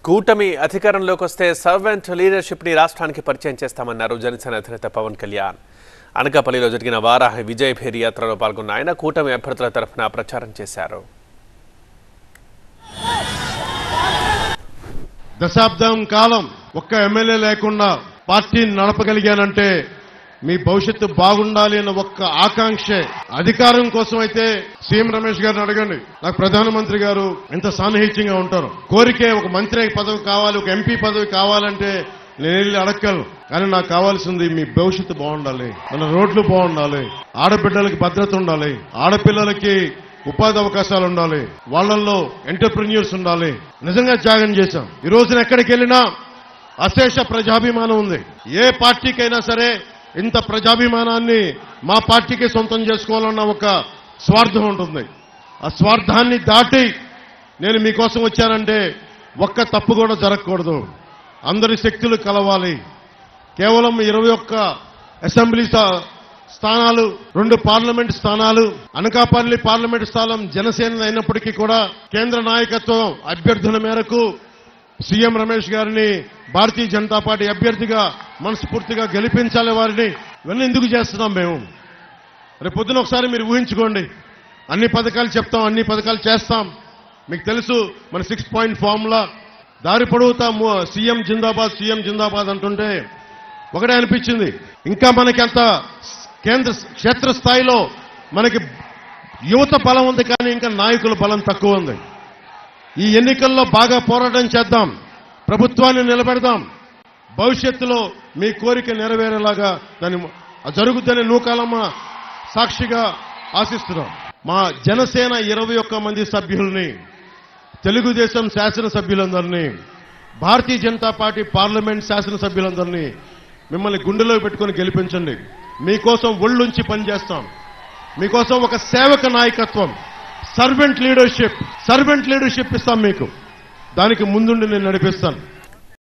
కూటమి అధికారంలోకి వస్తే సర్వెంట్ లీడర్షిప్ ని రాష్ట్రానికి పరిచయం చేస్తామన్నారు జనసేన అధినేత పవన్ కళ్యాణ్ అనకాపల్లిలో జరిగిన వారాహి విజయ్ భేరి యాత్రలో పాల్గొన్న ఆయన కూటమి అభ్యర్థుల తరఫున ప్రచారం చేశారు దశాబ్దం కాలం ఒక్క ఎమ్మెల్యే లేకుండా పార్టీని నడపగలిగానంటే మీ భవిష్యత్తు బాగుండాలి అన్న ఒక్క ఆకాంక్షే అధికారం కోసం అయితే సీఎం రమేష్ గారిని అడగండి నాకు ప్రధానమంత్రి గారు ఎంత సాన్నిహిత్యంగా ఉంటారు కోరికే ఒక మంత్రి పదవి కావాలి ఒక ఎంపీ పదవి కావాలంటే నేను వెళ్ళి అడగలను కానీ నాకు కావాల్సింది మీ భవిష్యత్తు బాగుండాలి మన రోడ్లు బాగుండాలి ఆడబిడ్డలకి భద్రత ఉండాలి ఆడపిల్లలకి ఉపాధి అవకాశాలు ఉండాలి వాళ్ళల్లో ఎంటర్ప్రెన్యూర్స్ ఉండాలి నిజంగా త్యాగం చేశాం ఈ రోజున ఎక్కడికి వెళ్ళినా అశేష ప్రజాభిమానం ఉంది ఏ పార్టీకైనా సరే ఇంత ప్రజాభిమానాన్ని మా పార్టీకి సొంతం చేసుకోవాలన్న ఒక స్వార్థం ఉంటుంది ఆ స్వార్థాన్ని దాటి నేను మీకోసం వచ్చానంటే ఒక్క తప్పు కూడా జరగకూడదు అందరి శక్తులు కలవాలి కేవలం ఇరవై ఒక్క అసెంబ్లీ స్థా- స్థానాలు రెండు పార్లమెంట్ స్థానాలు అనకాపల్లి పార్లమెంట్ స్థానం జనసేన అయినప్పటికీ కూడా కేంద్ర నాయకత్వం అభ్యర్థుల మేరకు సీఎం రమేష్ గారిని భారతీయ జనతా పార్టీ అభ్యర్థిగా మనస్ఫూర్తిగా గెలిపించాలి వారిని ఇవన్నీ ఎందుకు చేస్తున్నాం మేము రేపు పొద్దున ఒకసారి మీరు ఊహించుకోండి అన్ని పథకాలు చెప్తాం అన్ని పథకాలు చేస్తాం మీకు తెలుసు మన సిక్స్ పాయింట్ ఫార్ములా దారి పొడవుతా ము- సీఎం జిందాబాద్ సీఎం జిందాబాద్ అంటుంటే ఒకటే అనిపించింది ఇంకా మనకి అంత కేంద్ర క్షేత్రస్థాయిలో మనకి యువత బలం ఉంది కానీ ఇంకా నాయకుల బలం తక్కువ ఉంది ఈ ఎన్నికల్లో బాగా పోరాటం చేద్దాం ప్రభుత్వాన్ని నిలబెడదాం భవిష్యత్తులో మీ కోరిక నెరవేరేలాగా దాన్ని జరుగుతున్న నూకాలమ్మ సాక్షిగా ఆశిస్తున్నాం మా జనసేన ఇరవై ఒక్క మంది సభ్యుల్ని తెలుగుదేశం శాసనసభ్యులందరినీ భారతీయ జనతా పార్టీ పార్లమెంట్ శాసనసభ్యులందరినీ మిమ్మల్ని గుండెలో పెట్టుకొని గెలిపించండి మీకోసం ఒళ్ళుంచి పనిచేస్తాం మీకోసం ఒక సేవక నాయకత్వం సర్వెంట్ లీడర్షిప్ సర్వెంట్ లీడర్షిప్ ఇస్తాం మీకు దానికి ముందుండి నేను నడిపిస్తాను